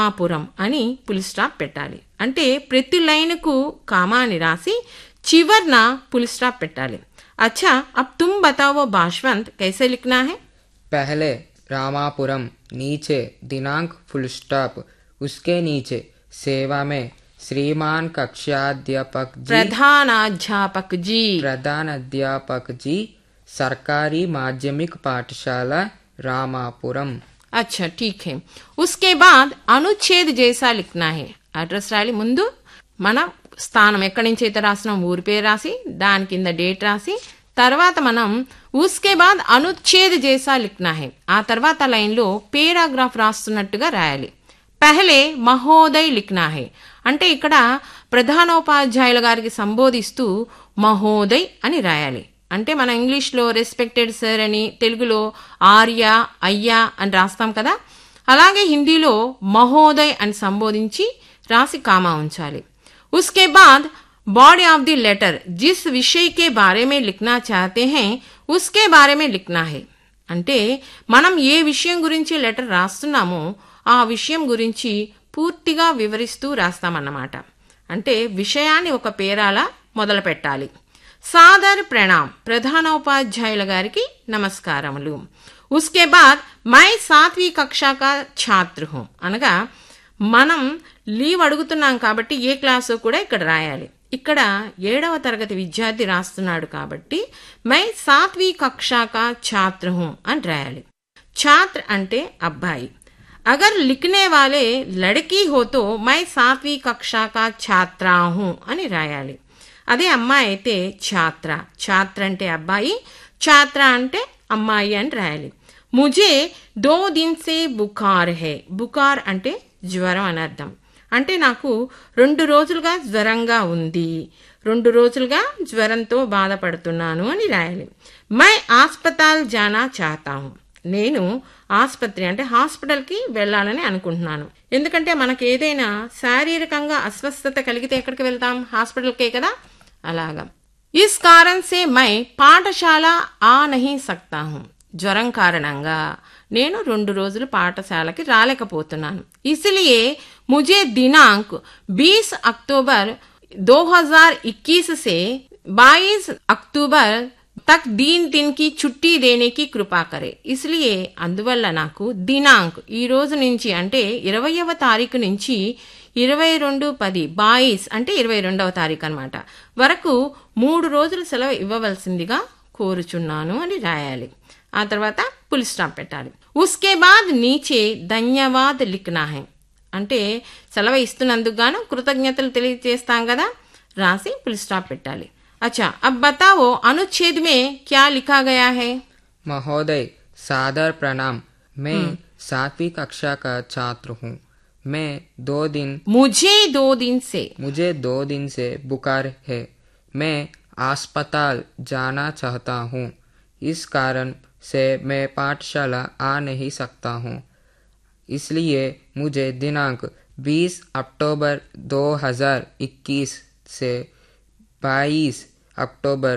రామాపురం అని పులి స్టాప్ పెట్టాలి అంటే ప్రతి లైన్కు కామా అని రాసి చివర్న పులి స్టాప్ పెట్టాలి अच्छा अब तुम बताओ बाशवंत कैसे लिखना है पहले रामापुरम नीचे दिनांक फुल स्टॉप उसके नीचे सेवा में श्रीमान कक्षाध्यापक जी प्रधानाध्यापक जी प्रधान अध्यापक जी सरकारी माध्यमिक पाठशाला रामापुरम अच्छा ठीक है उसके बाद అనుచ్ఛేద్ జైసా లిఖనా హే అడ్రస్ రాయాలి ముందు మన స్థానం ఎక్కడి నుంచి అయితే రాసినాం ఊరి పేరు రాసి దాని కింద డేట్ రాసి తర్వాత మనం ఉస్కే బాద్ అనుచ్ఛేద్ జైసా లిఖనా హే ఆ తర్వాత లైన్లో పేరాగ్రాఫ్ రాస్తున్నట్టుగా రాయాలి పెహలే మహోదయ్ లిఖనా హే అంటే ఇక్కడ ప్రధానోపాధ్యాయుల గారికి సంబోధిస్తూ మహోదయ్ అని రాయాలి అంటే మన ఇంగ్లీష్లో రెస్పెక్టెడ్ సార్ అని తెలుగులో ఆర్య అయ్యా అని రాస్తాం కదా అలాగే హిందీలో మహోదయ్ అని సంబోధించి రాసి కామా ఉంచాలి उसके बाद बॉडी ऑफ द लेटर जिस विषय के बारे में लिखना चाहते हैं उसके बारे में लिखना है అంటే మనం ఏ విషయం గురించి లెటర్ రాస్తున్నామో ఆ విషయం గురించి పూర్తిగా వివరిస్తూ రాస్తామన్నమాట అంటే విషయాన్ని ఒక పేరాల మొదలు పెట్టాలి సాదర్ ప్రణామ్ ప్రధానోపాధ్యాయుల గారికి నమస్కారములు ఉస్కే బాద్ మై సాత్వీ కక్షాక ఛాత్ర హూ అనగా మనం లీవ్ అడుగుతున్నాం కాబట్టి ఏ క్లాసు కూడా ఇక్కడ రాయాలి ఇక్కడ ఏడవ తరగతి విద్యార్థి రాస్తున్నాడు కాబట్టి మై సాత్వీ కక్షాక ఛాత్ర హూ అని రాయాలి ఛాత్ర అంటే అబ్బాయి అగర్ లిఖనే వాలే లड़की हो तो मैं सातवीं कक्षा का छात्रा हूं అని రాయాలి అదే అమ్మాయి అయితే ఛాత్ర ఛాత్ర అంటే అబ్బాయి ఛాత్ర అంటే అమ్మాయి అని రాయాలి ముజే దో దిన్ సే బుఖార్ హే బుఖార్ అంటే జ్వరం అని అర్థం అంటే నాకు రెండు రోజులుగా జ్వరంగా ఉంది రెండు రోజులుగా జ్వరంతో బాధపడుతున్నాను అని రాయాలి మై ఆస్పతాల్ జానా చాతాను నేను ఆసుపత్రి అంటే హాస్పిటల్కి వెళ్ళాలని అనుకుంటున్నాను ఎందుకంటే మనకు ఏదైనా శారీరకంగా అస్వస్థత కలిగితే ఎక్కడికి వెళ్తాం హాస్పిటల్కే కదా అలాగా ఇస్ కారణ్ సే మై పాఠశాల ఆ నహి సక్తా హూ జ్వరం కారణంగా నేను రెండు రోజులు పాఠశాలకి రాలేకపోతున్నాను ఇసిలియే ముజే దినాంక్ బీస్ అక్టోబర్ దో హజార్ ఇక్కీస్ సే బాయిస్ అక్టోబర్ తక్ దీన్ దిన్ కి చుట్టి దేనికి కృపా కరే ఇస్లియే అందువల్ల నాకు దినాంక్ ఈ రోజు నుంచి అంటే ఇరవయవ తారీఖు నుంచి ఇరవై రెండు పది బాయిస్ అంటే ఇరవై రెండవ తారీఖు అనమాట వరకు మూడు రోజులు సెలవు ఇవ్వవలసిందిగా కోరుచున్నాను అని రాయాలి ఆ తర్వాత పులి స్టాప్ పెట్టాలి ఉస్కే బాద్ నీచే ధన్యవాద్ లిఖనా హై అంటే సెలవు ఇస్తున్నందుకు గాను కృతజ్ఞతలు తెలియజేస్తాం కదా రాసి పులి స్టాప్ పెట్టాలి अच्छा अब बताओ अनुच्छेद में क्या लिखा गया है महोदय सादर प्रणाम मैं सातवीं कक्षा का छात्र हूँ मैं दो दिन मुझे दो दिन से मुझे दो दिन से बुखार है मैं अस्पताल जाना चाहता हूँ इस कारण से मैं पाठशाला आ नहीं सकता हूँ इसलिए मुझे दिनांक 20 अक्टूबर 2021 से 22 अक्टूबर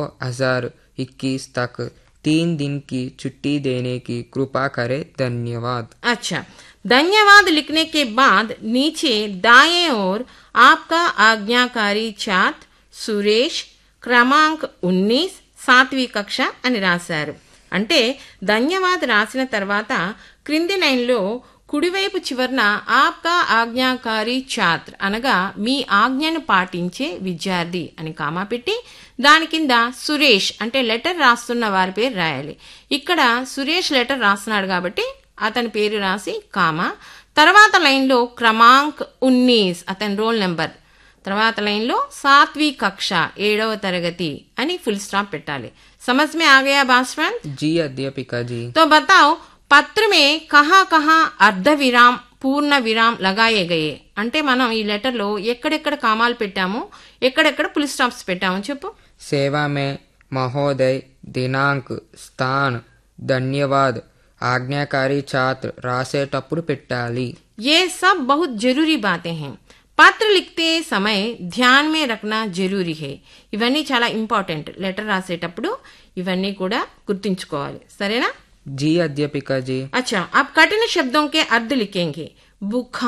2021 तक तीन दिन की छुट्टी देने की कृपा करें धन्यवाद अच्छा धन्यवाद लिखने के बाद नीचे दाएं ओर आपका आज्ञाकारी छात्र సురేష్ క్రమాంక్ ఉన్నీస్ సాత్వీ కక్ష అని రాశారు అంటే ధన్యవాద్ రాసిన తర్వాత క్రింది లైన్లో కుడివైపు చివరన ఆప్కా ఆజ్ఞాకారి ఛాత్ర్ అనగా మీ ఆజ్ఞను పాటించే విద్యార్థి అని కామా పెట్టి దాని కింద సురేష్ అంటే లెటర్ రాస్తున్న వారి పేరు రాయాలి ఇక్కడ సురేష్ లెటర్ రాస్తున్నాడు కాబట్టి అతని పేరు రాసి కామా తర్వాత లైన్లో క్రమాంక్ ఉన్నీస్ అతని రోల్ నెంబర్ తర్వాత లైన్లో సాత్వీ కక్ష ఏడవ తరగతి అని ఫుల్ స్టాప్ పెట్టాలి समझ में आ गया भाषण जी अध्यापिका जी तो बताओ పత్ర మే కహా కహా అర్ధ విరామ్ పూర్ణ విరామ్ లగాయే గయే అంటే మనం ఈ లెటర్లో ఎక్కడెక్కడ కామాలు పెట్టామో ఎక్కడెక్కడ పులి స్టాప్స్ పెట్టామో చెప్పు सेवा में महोदय दिनांक స్థాన్ ధన్యవాద్ ఆజ్ఞాకారి ఛాత్ర రాసేటప్పుడు పెట్టాలి ये सब बहुत जरूरी बातें हैं పత్ర లిఖతే సమయ ధ్యాన్ మే రఖనా జరూరీ హే ఇవన్నీ చాలా ఇంపార్టెంట్ లెటర్ రాసేటప్పుడు ఇవన్నీ కూడా గుర్తుంచుకోవాలి సరేనా जी अध्यापिका जी अच्छा अब कठिन शब्दों के अर्थ लिखेंगे बुखार